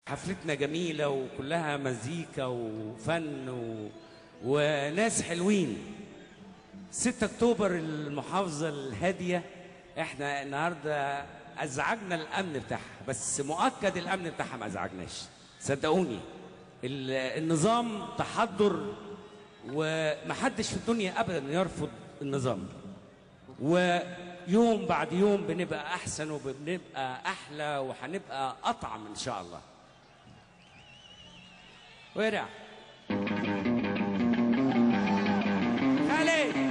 حفلتنا جميلة وكلها مزيكا وفن و... وناس حلوين 6 اكتوبر المحافظة الهادية احنا النهاردة ازعجنا الامن بتاعها بس مؤكد الامن بتاعها ما ازعجناش صدقوني ال- النظام تحضر ومحدش في الدنيا ابدا يرفض النظام ويوم بعد يوم بنبقى احسن وبنبقى احلى وهنبقى اطعم ان شاء الله ورع خالد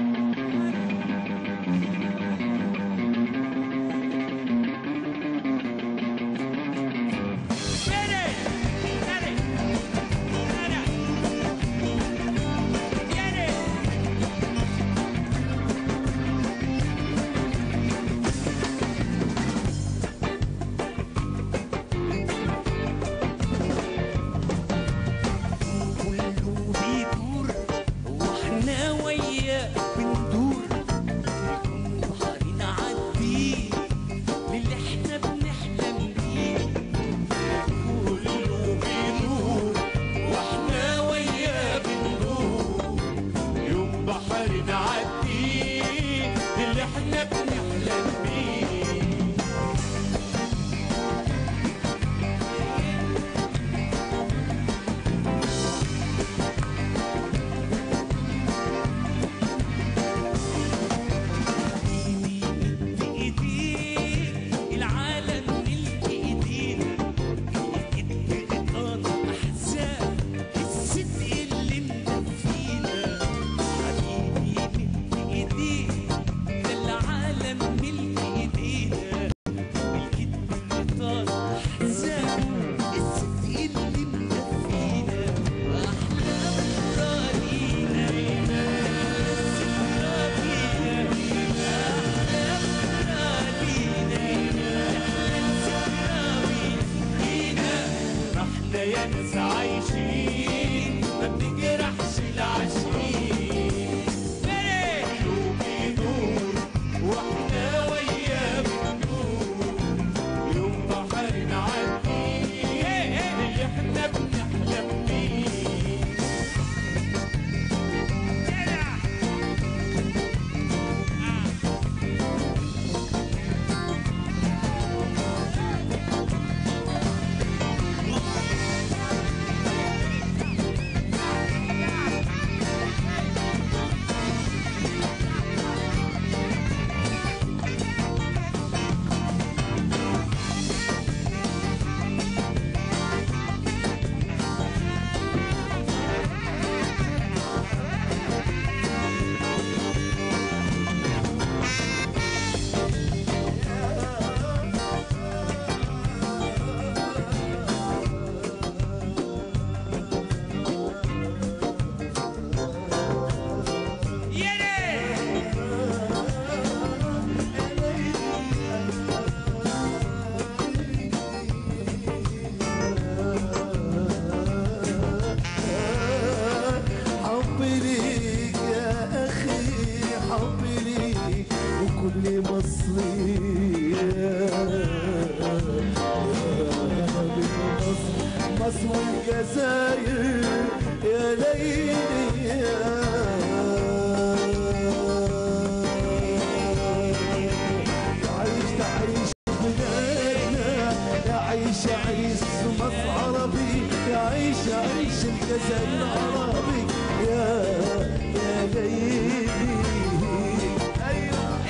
كله بيدور واحنا وياه بندور بحر نعدي للي احنا بنحلم بيه كله بيدور واحنا وياه بندور يوم بحر نعدي للي احنا بنحلم بيه بإيديك العالم ملك ايدينا الايد بإطار احزان الصدق اللي مدفينا حبيبي من ايديك ده العالم ملك ايدينا الايد بإطار احزان الصدق اللي مدفينا احلام راضينا ذكرى بينا احنا يا ناس عايشين ما بنجرحش العاشقين قلوب يدور واحنا وياه بندور يوم بحر نعدي اللي احنا بنحلم بيه حبي ليك يا أخي حبي ليك وكل مصري مصر مصر والجزائر يا ليلي تعيش تعيش بلادنا يعيش يعيش مصر عربي يعيش يعيش الجزائر عربي يا يا ليلي ايوه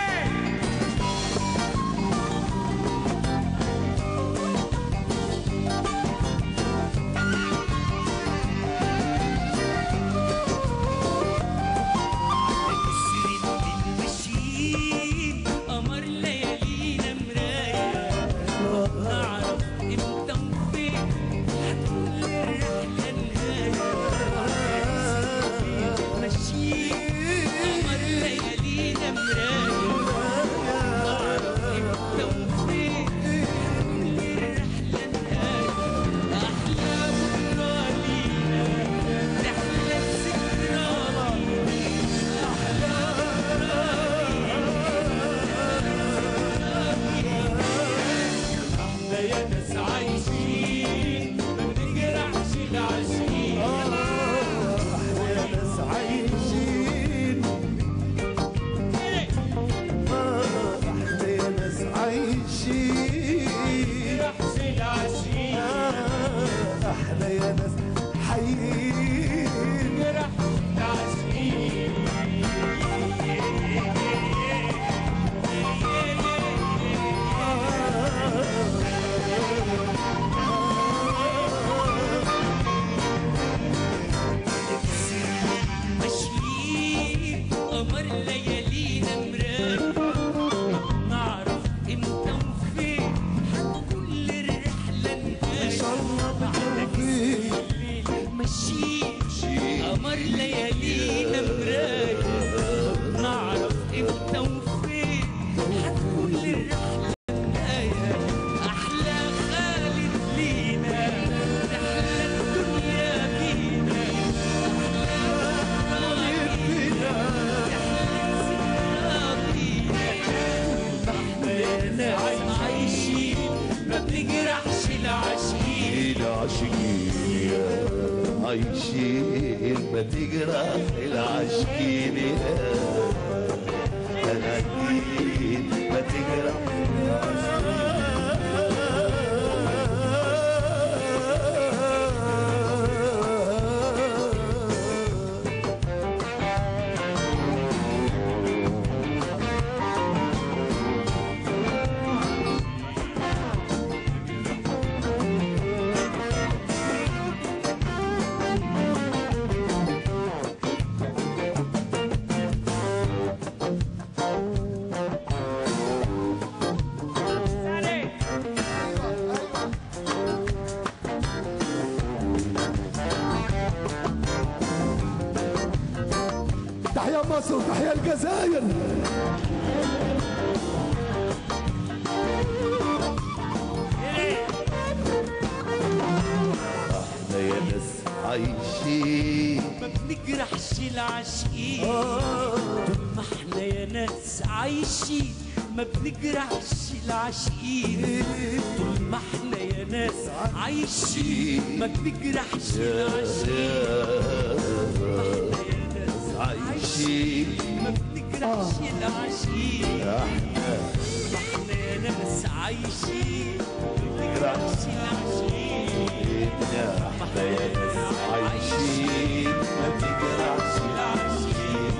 نسرين المشيين قمر ليالينا مراية نعرف امتى وفين هتكون الرحلة نهاية ماشيين يا ناس حيين جرح العاشقين ماشيين قمر ليالينا مراية نعرف امتى وفين هتكون الرحلة ان شاء نهاية الله بالتوفيق ماشيين قمر ليالينا مراية نعرف امتى وفين هتكون الرحلة نهاية أحلى خالد لينا رحلة الدنيا بينا عايشين ما بنجرحش العاشقين العاشقين يا عايشين ما تجرح العاشقين يا العاشقين ما تجرح تحيا مصر وتحيا الجزائر احنا يا ناس عايشين ما بنجرحش العاشقين طول ما احنا يا ناس عايشين ما بنجرحش العاشقين طول ما احنا يا ناس عايشين ما بنجرحش العاشقين يا ناس عايشين ما بنجرحش العاشقين احنا احنا يا ناس عايشين ما بنجرحش العاشقين احنا يا ناس عايشين ما تجرحش العاشقين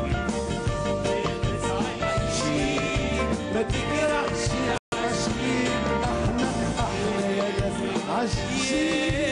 عايشين ما تجرحش عايشين احنا احنا يا ناس عايشين